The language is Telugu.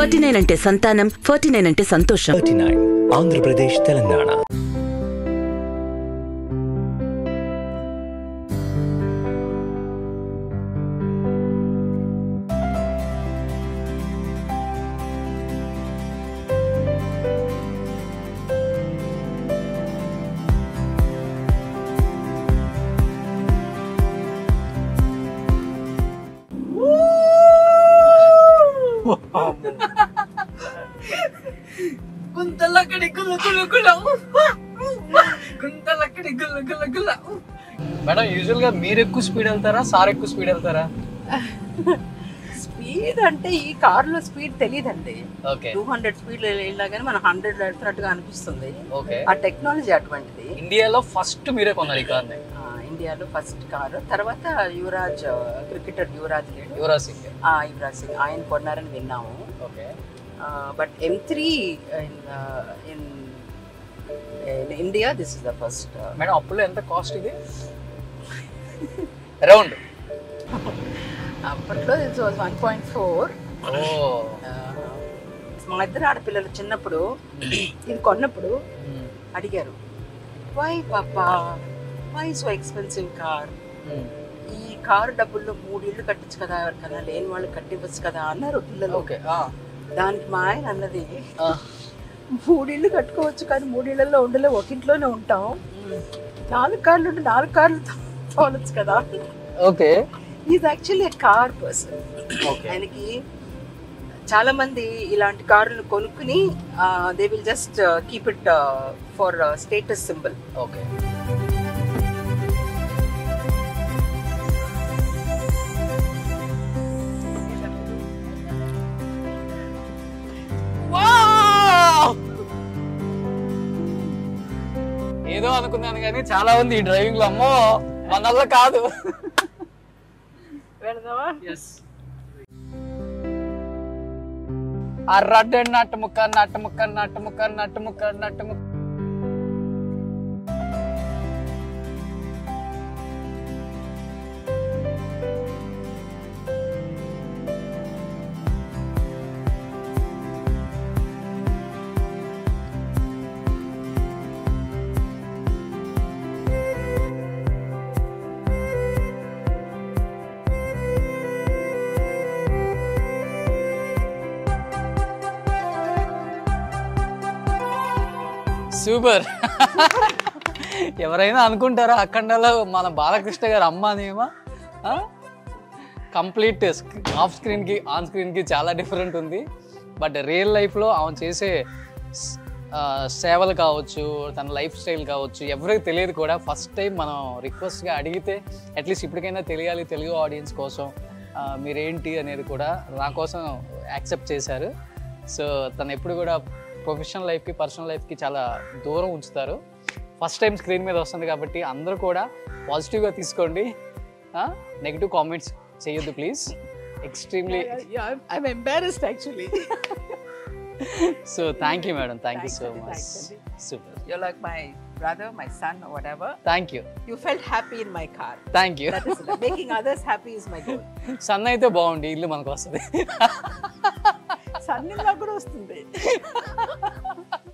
ఫార్టీ నైన్ అంటే సంతానం ఫార్టీ నైన్ అంటే సంతోషం థర్టీ నైన్ ఆంధ్రప్రదేశ్ తెలంగాణ గుంతలక్కడి గుల్ల గుల్ల గుల్ల గుంతలక్కడి గుల్ల గుల్ల గుల్ల మేడం యూజువల్ గా మీరు ఎక్కువ స్పీడ్ వెళ్తారా సార్ ఎక్కువ స్పీడ్ వెళ్తారా స్పీడ్ అంటే ఈ కారులో స్పీడ్ తెలియదండి ఓకే టూ హండ్రెడ్ స్పీడ్ వెళ్ళినా కానీ మనం హండ్రెడ్ వెళ్తున్నట్టుగా అనిపిస్తుంది ఓకే ఆ టెక్నాలజీ అటువంటిది ఇండియాలో ఫస్ట్ మీరే కొన్నారు ఈ కార్ని ఆ, ఇండియాలో ఫస్ట్ కారు తర్వాత యువరాజ్ క్రికెటర్ యువరాజ్ లేడు యువరాజ్ సింగ్ ఆ, యువరాజ్ సింగ్ ఆయన కొన్నారని విన్నాము okay but M three in in India this is the first madam అప్పులో ఎంత కాస్ట్ ఇది అరౌండ్ అప్పట్లో this was one point four ఓ మా ఇద్దరు ఆడపిల్లలు చిన్నప్పుడు ఇది కొన్నప్పుడు అడిగారు వై పాపా వై సో ఎక్స్పెన్సివ్ కార్ ఈ కారు డబ్బుల్లో మూడు ఇళ్ళు కట్టచ్చు కదా ఎవరికైనా లేని వాళ్ళు కట్టివ్వచ్చు కదా అన్నారు పిల్లలు ఓకే దానికి మా ఆయన అన్నది మూడు ఇళ్ళు కట్టుకోవచ్చు కానీ మూడు ఇళ్లలో ఉండలే ఒక ఇంట్లోనే ఉంటాం నాలుగు కార్లు ఉంటే నాలుగు కార్లు తోలచ్చు కదా okay is actually car person okay ఆయనకి చాలా మంది ఇలాంటి కార్లు కొనుక్కుని they will just keep it for status symbol okay ఏదో అనుకున్నాను కానీ చాలా ఉంది ఈ డ్రైవింగ్ లో అమ్మో మన వల్ల కాదు వెళదామా అర్రడ్డ నట్టు ముక్క నట్టు ముక్క నట్టు ముక్క నట్టు ముక్క నట్టు ముక్క సూపర్ ఎవరైనా అనుకుంటారా అఖండలో మన బాలకృష్ణ గారు అమ్మ అనేమా కంప్లీట్ ఆఫ్ స్క్రీన్కి ఆన్ స్క్రీన్కి చాలా డిఫరెంట్ ఉంది బట్ రియల్ లైఫ్లో ఆమె చేసే స్- ఆ, సేవలు కావచ్చు తన లైఫ్ స్టైల్ కావచ్చు ఎవరికి తెలియదు కూడా ఫస్ట్ టైం మనం రిక్వెస్ట్గా అడిగితే అట్లీస్ట్ ఇప్పటికైనా తెలియాలి తెలుగు ఆడియన్స్ కోసం ఆ, మీరేంటి అనేది కూడా నా కోసం యాక్సెప్ట్ చేశారు సో తను ఎప్పుడు కూడా ప్రొఫెషనల్ లైఫ్కి పర్సనల్ లైఫ్కి చాలా దూరం ఉంచుతారు ఫస్ట్ టైం స్క్రీన్ మీద వస్తుంది కాబట్టి అందరూ కూడా పాజిటివ్గా తీసుకోండి నెగిటివ్ కామెంట్స్ చేయొద్దు please extremely I'm embarrassed actually so thank you madam thank you Thanks so అండి, మచ్ thanks అండి. Super you like my brother my son whatever thank you you felt happy in my car thank you that is making others happy is my goal son అయితే బాగుండి ఇల్లు మనకు వస్తుంది సన్ కూడా వస్తుంది